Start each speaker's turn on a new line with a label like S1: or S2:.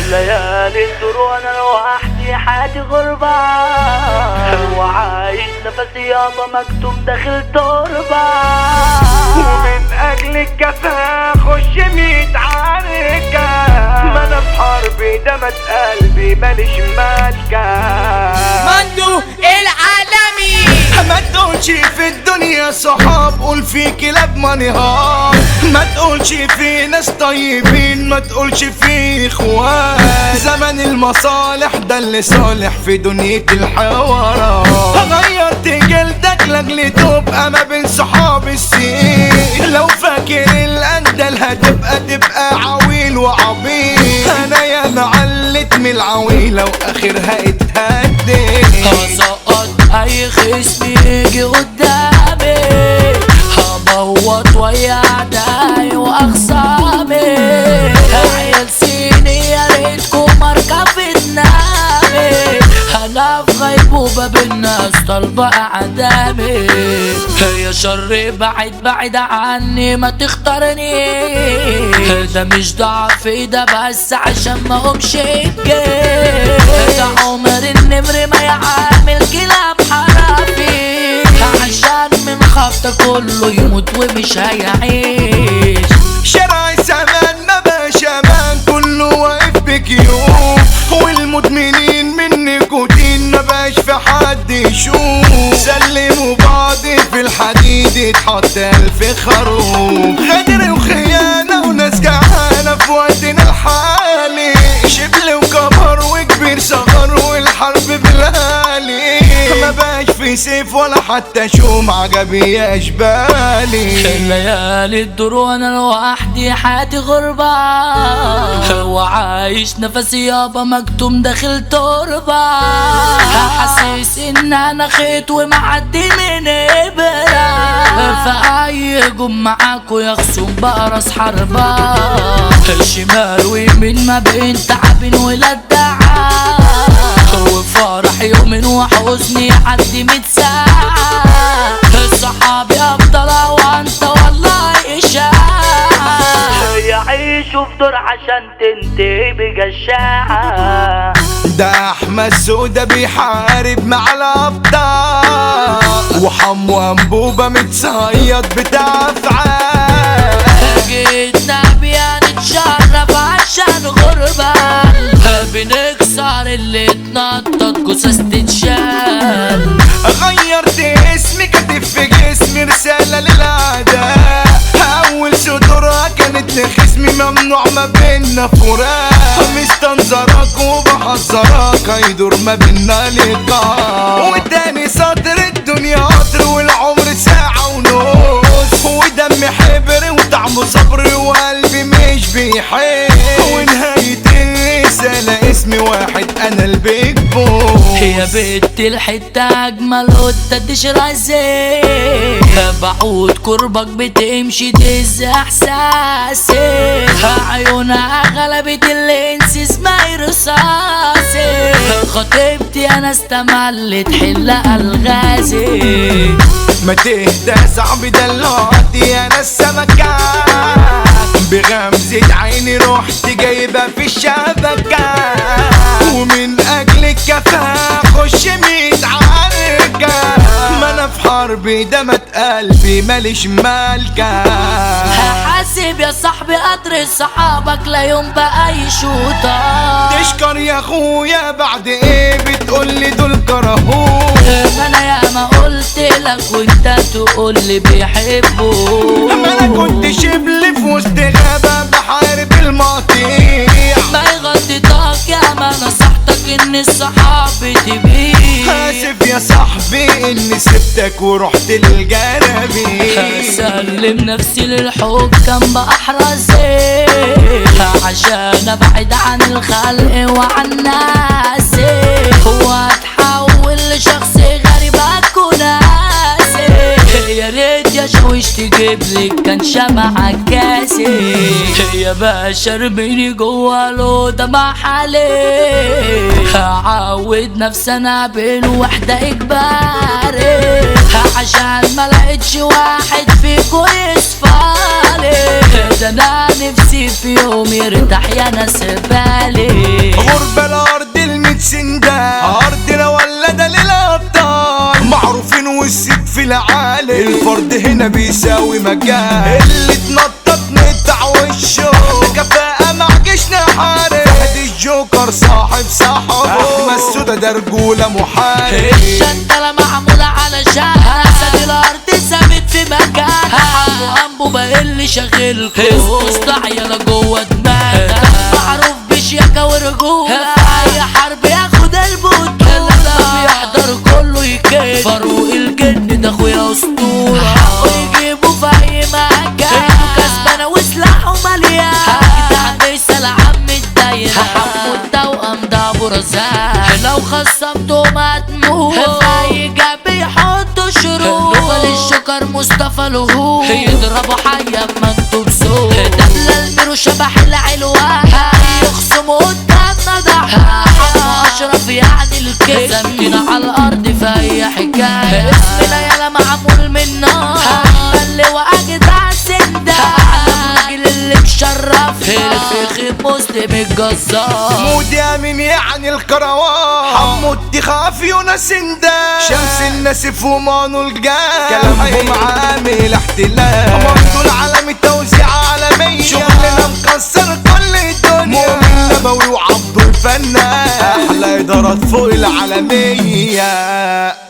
S1: الليالي تدور وانا لوحدي حياتي غربة وعايش نفسي يابا مكتوم داخل تربة
S2: ومن اجل الكفاء خش ميت عركة ما انا في حرب دمت قلبي ماليش مالكة
S3: مندو العالمي
S2: ما تقولش في الدنيا صحاب قول في كلاب منهار ما تقولش في ناس طيبين ما تقولش في اخوان زمن المصالح ده اللي صالح في دنيا الحوارات غيرت جلدك لاجل تبقى ما بين صحاب السين لو فاكر الاندل هتبقى تبقى عويل وعبيط انا يا معلت من العويله واخرها اتهدت
S1: هسقط اي خصم يجي قدامي هبوط ويا اعدائي واخصامي عيال سيني يا ريتكم اركب في دماغي انا في غيبوبة بالناس طالبة اعدامي يا شر بعد بعد عني ما تختارني ده مش ضعف ده بس عشان ما اقومش الجيش ده عمر النمر ما يعامل كلاب حرافي عشان من خبطة كله يموت ومش هيعيش
S2: شارع زمان ما بقاش امان كله واقف بكيوم والمدمنين من نيكوتين ما بقاش في حد يشوف سلموا بعض في الحديد اتحط الف خروف غدر وخيانة وناس جعانة في وقتنا الحالي شبل وكبر وكبير صغر والحرب بالهالي ما بقاش في سيف ولا حتى شوم عجبي يا اشبالي
S1: الليالي تدور وانا لوحدي حياتي غربة وعايش نفسي يابا مكتوم داخل تربة حاسس ان انا خيط ومعدي من ابرة فاي جم معاكوا يخصم بقى راس حربة شمال ويمين ما بين تعب ولاد دعاء وفرح يوم وحزني عدي ميت ساعة صحابي أفضل وأنت والله إشاعة يعيشوا في دور عشان تنتهي بجشاعة
S2: ده احمد سودا بيحارب مع الابطال وحمو انبوبه متصيد بتاع افعال
S1: جيتنا بيا نتشرف عشان غربة بنكسر اللي اتنطط جثث تتشال
S2: غيرت اسمي كاتب في جسمي رساله للاعداء اول صدورها كانت لخصمي ممنوع ما بينا فراق مستنظرك وبحذرك هيدور ما بينا لقاء وتاني سطر الدنيا قطر والعمر ساعة ونص ودمي حبر وطعمه صبر وقلبي مش بيحس ونهاية الرسالة اسمي واحد انا البيج بوس
S1: يا بنت الحتة أجمل قطة تشرح زين بعود قربك بتمشي تهز إحساسي عيونها غلبت الإنس اسمها رصاصي خطيبتي أنا استملت حل ألغازي
S2: ما تهدى صعب دلوقتي انا السمكة بغمزة عيني رحت جايبة في الشبكة ومن اجل الكفاء خش ميت عركة ما انا في حرب دمت قلبي ماليش مالكة
S1: هحاسب يا صاحبي قدر صحابك لا يوم بقى يشوطك
S2: تشكر يا اخويا بعد ايه بتقولي دول كرهوك
S1: ما انا يا ما قلت لك وانت تقول لي بيحبوا
S2: ما انا كنت شبل في وسط غابة بحارب المقاطيع
S1: ما يغطيتك يا ما نصحتك ان الصحاب تبيع
S2: اسف يا صاحبي اني سبتك ورحت للجربي
S1: سلم نفسي للحكام بأحرزي عشان ابعد عن الخلق وعن ناسي واتحول لشخص غريب اكون ناسي يا ريت يا شويش تجيب لي كان شمع كاسي يا باشا ارميني جوا الأوضة مع حالي هعود نفسي انا بالوحدة اجباري عشان ما لقيتش واحد فيكو يصفاري غالي ده انا نفسي في يوم يرتاح يا ناس بالي
S2: غربة الأرض الميت سندان أرضنا ولا ده للأبطال معروفين والست في العالي الفرد هنا بيساوي مجال اللي اتنطط نقطع وشه كفاءة مع جيشنا حارب فهد الجوكر صاحب صاحبه أحمد سودا ده رجولة محارب
S1: الشنطلة معمولة على شهر أسد الأرض ثابت في مكانها أبو أمبو بقى اللي شغلكوا مستعيلة جوه دماغها معروف بشياكة ورجولة أي حرب ياخد البطولة بيحضر كله يكاد فاروق الجن ده أخويا أسطورة حقه يجيبه في أي مكان إنه كسبانة وسلاحه مليان أجدع مثل عم الدايرة حمو التوأم ده أبو رزاق لو خصمتهم هتموت في أي جنب يحطوا شروط نوبل الشكر مصطفى لهوب يضربوا حيا ما انتوا بسوق دبلة الميرو شبح العلوان يخصموا قدامنا ضحى حمو أشرف يعني الكيس زمينا على الأرض في أي حكاية اسمنا يالا معمول من نار اللي وأجدع سندة الراجل اللي مشرف الفخر مسلم الجزار
S2: مودي امين يعني الكروان حمو التخاف يونس سندان شمس النسف ومانو الجان كلامهم عامل احتلال برضو العالم التوزيع عالمية شغلنا مكسر كل الدنيا مؤمن نبوي وعبد الفنان احلى ادارات فوق العالمية